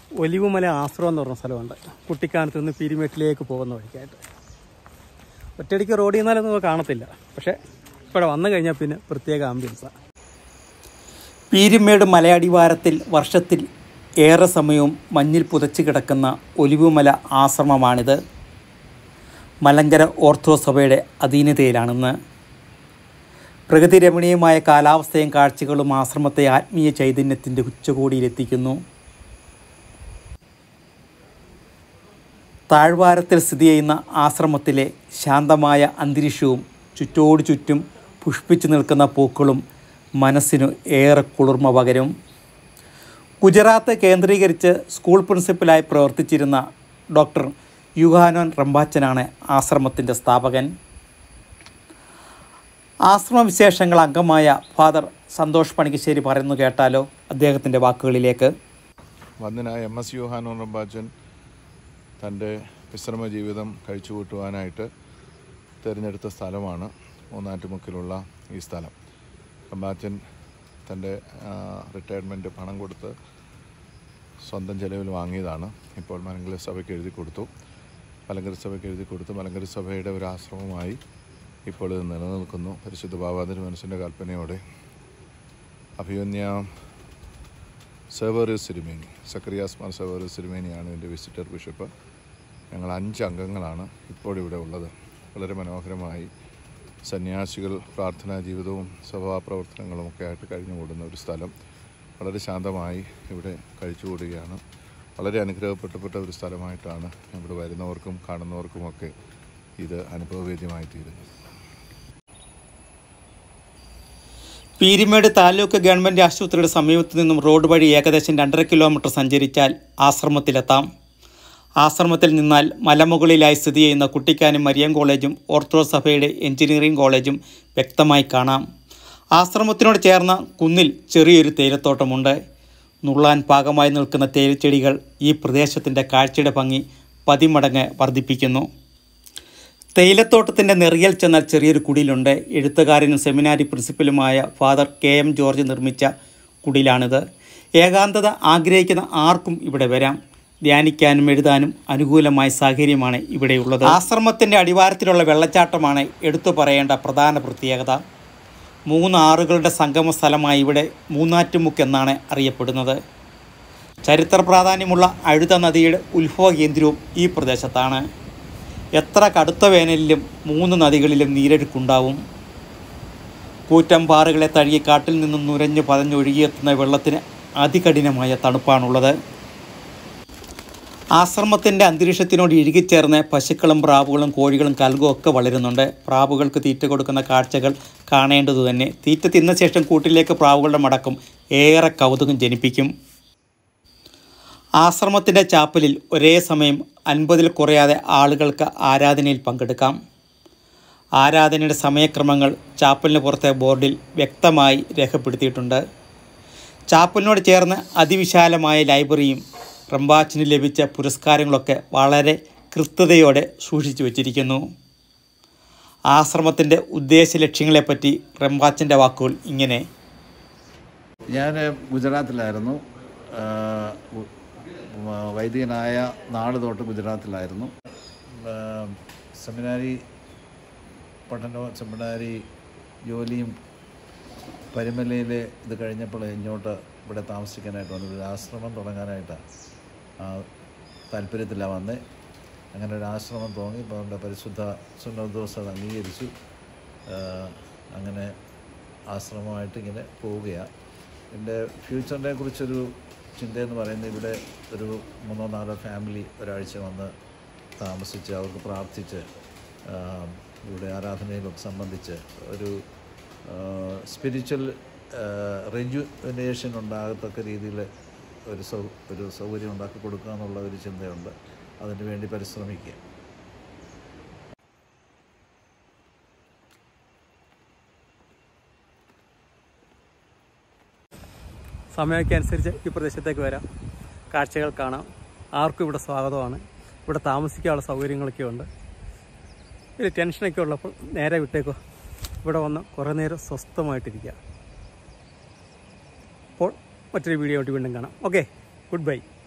ഒലിവുമല ആശ്രമം എന്ന് പറഞ്ഞ സ്ഥലമുണ്ട് കുട്ടിക്കാനത്ത് നിന്ന് പീരിമേട്ടിലേക്ക് പോകുന്ന വഴിക്കായിട്ട് ഒറ്റയടിക്ക് റോഡിൽ നിന്നാലൊന്നും നമുക്ക് കാണത്തില്ല പക്ഷേ ഇവിടെ വന്നു കഴിഞ്ഞാൽ പിന്നെ പ്രത്യേക ആംബിയൻസാണ് പീരുമേട് മലയടിവാരത്തിൽ വർഷത്തിൽ ഏറെ സമയവും മഞ്ഞിൽ പുതച്ചു കിടക്കുന്ന ഒലിവുമല ആശ്രമമാണിത് മലങ്കര ഓർത്തഡോക്സ് സഭയുടെ അധീനതയിലാണെന്ന് പ്രകൃതി രമണീയമായ കാലാവസ്ഥയും കാഴ്ചകളും ആശ്രമത്തെ ആത്മീയ ചൈതന്യത്തിൻ്റെ ഉച്ചകോടിയിലെത്തിക്കുന്നു താഴ്വാരത്തിൽ സ്ഥിതി ചെയ്യുന്ന ആശ്രമത്തിലെ ശാന്തമായ അന്തരീക്ഷവും ചുറ്റോടു ചുറ്റും പുഷ്പിച്ചു നിൽക്കുന്ന പൂക്കളും മനസ്സിനു ഏറെ കുളിർമ പകരും ഗുജറാത്ത് കേന്ദ്രീകരിച്ച് സ്കൂൾ പ്രിൻസിപ്പലായി പ്രവർത്തിച്ചിരുന്ന ഡോക്ടർ യുഹാനോൻ റംബാച്ചനാണ് ആശ്രമത്തിൻ്റെ സ്ഥാപകൻ ആശ്രമ വിശേഷങ്ങൾ അംഗമായ ഫാദർ സന്തോഷ് പണിക്കശ്ശേരി പറയുന്നു കേട്ടാലോ അദ്ദേഹത്തിൻ്റെ വാക്കുകളിലേക്ക് വന്ദനായ എം എസ് യുഹാനോ റംബാച്ചൻ തൻ്റെ വിശ്രമ ജീവിതം കഴിച്ചു കൂട്ടുവാനായിട്ട് തിരഞ്ഞെടുത്ത സ്ഥലമാണ് മൂന്നാറ്റുമുക്കിലുള്ള ഈ സ്ഥലം റംബാച്ചൻ തൻ്റെ റിട്ടയർമെൻറ്റ് പണം കൊടുത്ത് സ്വന്തം ചെലവിൽ വാങ്ങിയതാണ് ഇപ്പോൾ മലങ്കര സഭയ്ക്ക് എഴുതി കൊടുത്തു മലങ്കര സഭയ്ക്ക് എഴുതി കൊടുത്തു മലങ്കര സഭയുടെ ഒരു ആശ്രമമായി ഇപ്പോൾ ഇത് നിലനിൽക്കുന്നു പരിശുദ്ധ ബാബാതിരി മനസ്സിൻ്റെ കൽപ്പനയോടെ അഭിമന്യ സെവേറിയസ് സിരിമേനി സക്രിയാസ് മാർ സെവേറിയസ് സിരിമേനിയാണ് ഇതിൻ്റെ വിസിറ്റർ ബിഷപ്പ് ഞങ്ങൾ അഞ്ച് അംഗങ്ങളാണ് ഇപ്പോൾ ഇവിടെ ഉള്ളത് വളരെ മനോഹരമായി സന്യാസികൾ പ്രാർത്ഥനാ ജീവിതവും സഭാപ്രവർത്തനങ്ങളും ഒക്കെ ആയിട്ട് കഴിഞ്ഞു കൂടുന്ന ഒരു സ്ഥലം വളരെ ശാന്തമായി ഇവിടെ കഴിച്ചുകൂടുകയാണ് വളരെ അനുഗ്രഹപ്പെട്ടപ്പെട്ട ഒരു സ്ഥലമായിട്ടാണ് ഇവിടെ വരുന്നവർക്കും കാണുന്നവർക്കുമൊക്കെ ഇത് അനുഭവവേദ്യമായി തീരുന്നത് പീരിമേട് താലൂക്ക് ഗവൺമെൻറ് ആശുപത്രിയുടെ സമീപത്തു നിന്നും റോഡ് വഴി ഏകദേശം രണ്ടര കിലോമീറ്റർ സഞ്ചരിച്ചാൽ ആശ്രമത്തിലെത്താം ആശ്രമത്തിൽ നിന്നാൽ മലമുകളിലായി സ്ഥിതി ചെയ്യുന്ന കുട്ടിക്കാനം മരിയം കോളേജും ഓർത്തഡോക്സ് സഭയുടെ എഞ്ചിനീയറിംഗ് കോളേജും വ്യക്തമായി കാണാം ആശ്രമത്തിനോട് ചേർന്ന കുന്നിൽ ചെറിയൊരു തേയിലത്തോട്ടമുണ്ട് നുള്ളാൻ പാകമായി നിൽക്കുന്ന തേയിലച്ചെടികൾ ഈ പ്രദേശത്തിൻ്റെ കാഴ്ചയുടെ ഭംഗി പതിമടങ്ങ് വർദ്ധിപ്പിക്കുന്നു തേയിലത്തോട്ടത്തിൻ്റെ നെറിയൽ ചെന്നാൽ ചെറിയൊരു കുടിലുണ്ട് എഴുത്തുകാരനും സെമിനാരി പ്രിൻസിപ്പലുമായ ഫാദർ കെ എം ജോർജ് നിർമ്മിച്ച കുടിലാണിത് ഏകാന്തത ആഗ്രഹിക്കുന്ന ആർക്കും ഇവിടെ വരാം ധ്യാനിക്കാനും എഴുതാനും അനുകൂലമായ സാഹചര്യമാണ് ഇവിടെയുള്ളത് ആശ്രമത്തിൻ്റെ അടിവാരത്തിലുള്ള വെള്ളച്ചാട്ടമാണ് എടുത്തു പറയേണ്ട പ്രധാന പ്രത്യേകത മൂന്ന് ആറുകളുടെ സംഗമ സ്ഥലമായി ഇവിടെ മൂന്നാറ്റുമുക്ക് എന്നാണ് അറിയപ്പെടുന്നത് ചരിത്ര പ്രാധാന്യമുള്ള അഴുത നദിയുടെ ഉത്ഭവ കേന്ദ്രവും ഈ പ്രദേശത്താണ് എത്ര കടുത്ത വേനലിലും മൂന്ന് നദികളിലും നീരൊഴുക്കുണ്ടാവും കൂറ്റമ്പാറുകളെ തഴുകി കാട്ടിൽ നിന്നും നുരഞ്ഞു പതഞ്ഞൊഴുകിയെത്തുന്ന വെള്ളത്തിന് അതികഠിനമായ തണുപ്പാണുള്ളത് ആശ്രമത്തിൻ്റെ അന്തരീക്ഷത്തിനോട് ഇഴുകിച്ചേർന്ന് പശുക്കളും പ്രാവുകളും കോഴികളും കൽകും ഒക്കെ വളരുന്നുണ്ട് പ്രാവുകൾക്ക് തീറ്റ കൊടുക്കുന്ന കാഴ്ചകൾ കാണേണ്ടതു തന്നെ തീറ്റ തിന്ന ശേഷം കൂട്ടിലേക്ക് പ്രാവുകളുടെ മടക്കം ഏറെ കൗതുകം ജനിപ്പിക്കും ആശ്രമത്തിൻ്റെ ചാപ്പലിൽ ഒരേ സമയം അൻപതിൽ കുറയാതെ ആളുകൾക്ക് ആരാധനയിൽ പങ്കെടുക്കാം ആരാധനയുടെ സമയക്രമങ്ങൾ ചാപ്പലിന് പുറത്തെ ബോർഡിൽ വ്യക്തമായി രേഖപ്പെടുത്തിയിട്ടുണ്ട് ചാപ്പലിനോട് ചേർന്ന് അതിവിശാലമായ ലൈബ്രറിയും റംബാച്ചിന് ലഭിച്ച പുരസ്കാരങ്ങളൊക്കെ വളരെ കൃത്യതയോടെ സൂക്ഷിച്ചു വച്ചിരിക്കുന്നു ആശ്രമത്തിൻ്റെ ഉദ്ദേശ ലക്ഷ്യങ്ങളെപ്പറ്റി റംബാച്ചിൻ്റെ വാക്കുകൾ ഇങ്ങനെ ഞാൻ ഗുജറാത്തിലായിരുന്നു ആ, ഉ- വ- വൈദികനായ നാട് തൊട്ട് ഗുജറാത്തിലായിരുന്നു ആ, സെമിനാരി പഠനവും സെമിനാരി ജോലിയും പരിമലയിൽ ഇത് കഴിഞ്ഞപ്പോൾ ഇങ്ങോട്ട് ഇവിടെ താമസിക്കാനായിട്ട് വന്നത് ഒരു ആശ്രമം തുടങ്ങാനായിട്ടാണ് താല്പര്യത്തിലാണ് വന്നത് അങ്ങനെ ഒരു ആശ്രമം തോന്നി ഇപ്പോൾ നമ്മുടെ പരിശുദ്ധ സുന്നോദോസ് അത് അംഗീകരിച്ചു ആ, അങ്ങനെ ആശ്രമമായിട്ട് ഇങ്ങനെ പോവുകയാണ് എൻ്റെ ഫ്യൂച്ചറിനെ കുറിച്ചൊരു ചിന്തയെന്ന് പറയുന്നത് ഇവിടെ ഒരു മൂന്നോ നാലോ ഫാമിലി ഒരാഴ്ച വന്ന് താമസിച്ച് അവർക്ക് പ്രാർത്ഥിച്ച് ആ, ഇവിടെ ആരാധനയിലൊക്കെ സംബന്ധിച്ച് ഒരു സ്പിരിച്വൽ റെജുനേഷൻ ഉണ്ടാകത്തക്ക രീതിയിൽ ഒരു സൗ ഒരു സൗകര്യം ഉണ്ടാക്കി കൊടുക്കുക എന്നുള്ള ഒരു ചിന്തയുണ്ട് അതിനു വേണ്ടി പരിശ്രമിക്കുക സമയമൊക്കെ അനുസരിച്ച് ഈ പ്രദേശത്തേക്ക് വരാം കാഴ്ചകൾ കാണാം ആർക്കും ഇവിടെ സ്വാഗതമാണ് ഇവിടെ താമസിക്കാനുള്ള സൗകര്യങ്ങളൊക്കെ ഉണ്ട് ഒരു ടെൻഷനൊക്കെ ഉള്ളപ്പോൾ നേരെ വിട്ടേക്കോ ഇവിടെ വന്ന് കുറേ നേരം സ്വസ്ഥമായിട്ടിരിക്കുക അപ്പോൾ മറ്റൊരു വീഡിയോ ആയിട്ട് വീണ്ടും കാണാം ഓക്കെ ഗുഡ് ബൈ